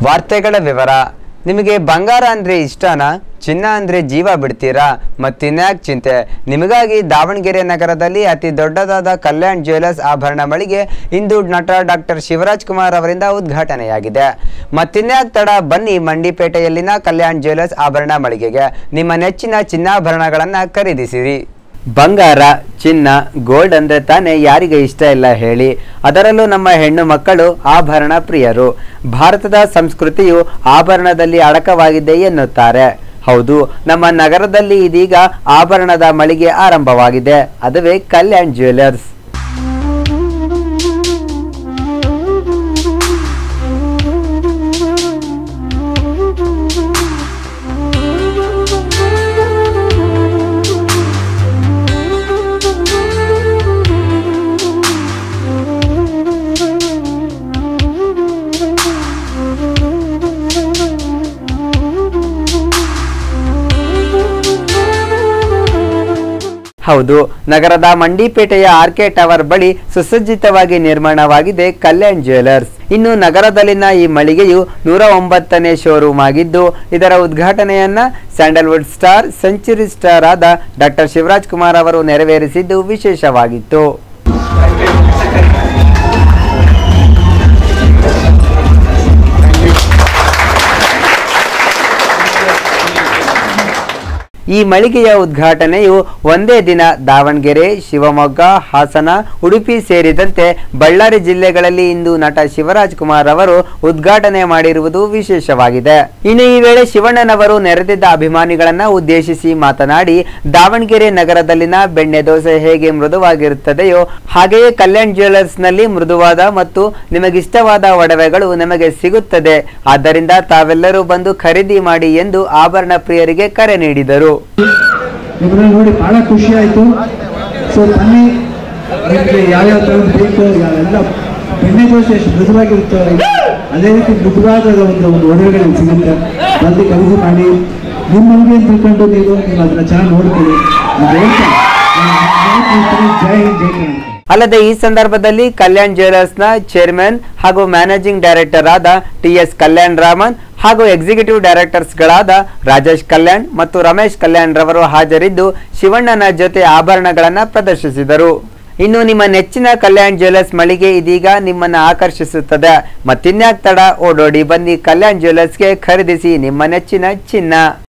ವಾರ್ತೆಗಳ ವಿವರ ನಿಮಗೆ ಬಂಗಾರ ಅಂದರೆ ಇಷ್ಟನಾ ಚಿನ್ನ ಅಂದರೆ ಜೀವ ಬಿಡ್ತೀರಾ ಮತ್ತಿನ್ಯಾಕ್ ಚಿಂತೆ ನಿಮಗಾಗಿ ದಾವಣಗೆರೆ ನಗರದಲ್ಲಿ ಅತಿ ದೊಡ್ಡದಾದ ಕಲ್ಯಾಣ್ ಜ್ಯುವೆಲರ್ಸ್ ಆಭರಣ ಮಳಿಗೆ ಇಂದು ನಟ ಡಾಕ್ಟರ್ ಶಿವರಾಜ್ ಕುಮಾರ್ ಅವರಿಂದ ಉದ್ಘಾಟನೆಯಾಗಿದೆ ಮತ್ತಿನ್ಯಾಕ್ ತಡ ಬನ್ನಿ ಮಂಡಿಪೇಟೆಯಲ್ಲಿನ ಕಲ್ಯಾಣ್ ಜ್ಯುವೆಲರ್ಸ್ ಆಭರಣ ಮಳಿಗೆಗೆ ನಿಮ್ಮ ನೆಚ್ಚಿನ ಚಿನ್ನಾಭರಣಗಳನ್ನು ಖರೀದಿಸಿರಿ ಬಂಗಾರ ಚಿನ್ನ ಗೋಲ್ಡ್ ಅಂದ್ರೆ ತಾನೇ ಯಾರಿಗೆ ಇಷ್ಟ ಇಲ್ಲ ಹೇಳಿ ಅದರಲ್ಲೂ ನಮ್ಮ ಹೆಣ್ಣು ಮಕ್ಕಳು ಆಭರಣ ಪ್ರಿಯರು ಭಾರತದ ಸಂಸ್ಕೃತಿಯು ಆಭರಣದಲ್ಲಿ ಅಡಕವಾಗಿದೆ ಎನ್ನುತ್ತಾರೆ ಹೌದು ನಮ್ಮ ನಗರದಲ್ಲಿ ಇದೀಗ ಆಭರಣದ ಮಳಿಗೆ ಆರಂಭವಾಗಿದೆ ಅದುವೇ ಕಲ್ಯಾಣ್ ಜ್ಯುವೆಲರ್ಸ್ ಹೌದು ನಗರದ ಮಂಡಿಪೇಟೆಯ ಆರ್ಕೆ ಟವರ್ ಬಳಿ ಸುಸಜ್ಜಿತವಾಗಿ ನಿರ್ಮಾಣವಾಗಿದೆ ಕಲ್ಯಾಣ್ ಜ್ಯುವೆಲರ್ಸ್ ಇನ್ನು ನಗರದಲ್ಲಿನ ಈ ಮಳಿಗೆಯು ನೂರ ಒಂಬತ್ತನೇ ಶೋರೂಮ್ ಆಗಿದ್ದು ಇದರ ಉದ್ಘಾಟನೆಯನ್ನ ಸ್ಯಾಂಡಲ್ವುಡ್ ಸ್ಟಾರ್ ಸೆಂಚುರಿ ಸ್ಟಾರ್ ಆದ ಡಾಕ್ಟರ್ ಶಿವರಾಜ್ ಕುಮಾರ್ ಅವರು ನೆರವೇರಿಸಿದ್ದು ವಿಶೇಷವಾಗಿತ್ತು ಈ ಮಳಿಗೆಯ ಉದ್ಘಾಟನೆಯು ಒಂದೇ ದಿನ ದಾವಣಗೆರೆ ಶಿವಮೊಗ್ಗ ಹಾಸನ ಉಡುಪಿ ಸೇರಿದಂತೆ ಬಳ್ಳಾರಿ ಜಿಲ್ಲೆಗಳಲ್ಲಿ ಇಂದು ನಟ ಶಿವರಾಜ್ ಕುಮಾರ್ ಅವರು ಉದ್ಘಾಟನೆ ಮಾಡಿರುವುದು ವಿಶೇಷವಾಗಿದೆ ಇನ್ನು ಈ ವೇಳೆ ಶಿವಣ್ಣನವರು ನೆರೆದಿದ್ದ ಅಭಿಮಾನಿಗಳನ್ನ ಉದ್ದೇಶಿಸಿ ಮಾತನಾಡಿ ದಾವಣಗೆರೆ ನಗರದಲ್ಲಿನ ಬೆಣ್ಣೆ ದೋಸೆ ಹೇಗೆ ಮೃದುವಾಗಿರುತ್ತದೆಯೋ ಹಾಗೆಯೇ ಕಲ್ಯಾಣ್ ಜ್ಯುವೆಲರ್ಸ್ ನಲ್ಲಿ ಮೃದುವಾದ ಮತ್ತು ನಿಮಗಿಷ್ಟವಾದ ಒಡವೆಗಳು ನಿಮಗೆ ಸಿಗುತ್ತದೆ ಆದ್ದರಿಂದ ತಾವೆಲ್ಲರೂ ಬಂದು ಖರೀದಿ ಮಾಡಿ ಎಂದು ಆಭರಣ ಪ್ರಿಯರಿಗೆ ಕರೆ ನೀಡಿದರು ನಿಮ್ಮನ್ನ ನೋಡಿ ಬಹಳ ಖುಷಿ ಆಯಿತು ಸೊ ಬನ್ನಿ ನಿಮಗೆ ಯಾವ್ಯಾವ ಥರದ್ದು ಬೇಕು ಎಲ್ಲ ಬೆಣ್ಣೆ ದೋಸೆ ಎಷ್ಟು ಮೃದುವಾಗಿರುತ್ತೋ ಅದೇ ರೀತಿ ಮೃದುವಾದ ಒಂದು ಒಂದು ಒಡವೆಗಳು ನಿಮ್ಗೆ ಸಿಗುತ್ತೆ ಬಂದು ಖರೀದಿ ಮಾಡಿ ನಿಮ್ಮ ಮನೆಗೆ ಅಂತ ತಿಳ್ಕೊಂಡು ನೀವು ನೀವು ಅದನ್ನ ಚೆನ್ನಾಗಿ ನೋಡ್ಕೊಳ್ಳಿ ಅದು ಹೇಳ್ತಾ ನಾನು ಹೇಳ್ತೀನಿ, ಜೈ ಹಿಂದ್ ಜೈ ಕರ್ನಾಟಕ ಅಲ್ಲದೆ ಈ ಸಂದರ್ಭದಲ್ಲಿ ಕಲ್ಯಾಣ್ ಜ್ಯುವೆಲರ್ಸ್ ನ ಚೇರ್ಮನ್ ಹಾಗೂ ಮ್ಯಾನೇಜಿಂಗ್ ಡೈರೆಕ್ಟರ್ ಆದ ಟಿ ಎಸ್ ಕಲ್ಯಾಣ್ ರಾಮನ್ ಹಾಗೂ ಎಕ್ಸಿಕ್ಯೂಟಿವ್ ಡೈರೆಕ್ಟರ್ಸ್ ಗಳಾದ ರಾಜೇಶ್ ಕಲ್ಯಾಣ್ ಮತ್ತು ರಮೇಶ್ ಕಲ್ಯಾಣ್ ರವರು ಹಾಜರಿದ್ದು ಶಿವಣ್ಣನ ಜೊತೆ ಆಭರಣಗಳನ್ನ ಪ್ರದರ್ಶಿಸಿದರು ಇನ್ನು ನಿಮ್ಮ ನೆಚ್ಚಿನ ಕಲ್ಯಾಣ್ ಜ್ಯುವೆಲರ್ಸ್ ಮಳಿಗೆ ಇದೀಗ ನಿಮ್ಮನ್ನ ಆಕರ್ಷಿಸುತ್ತದೆ ಮತ್ತಿನ್ಯಾಕ್ ತಡ ಓಡೋಡಿ ಬನ್ನಿ ಕಲ್ಯಾಣ್ ಜ್ಯುವೆಲರ್ಸ್ಗೆ ಖರೀದಿಸಿ ನಿಮ್ಮ ನೆಚ್ಚಿನ ಚಿನ್ನ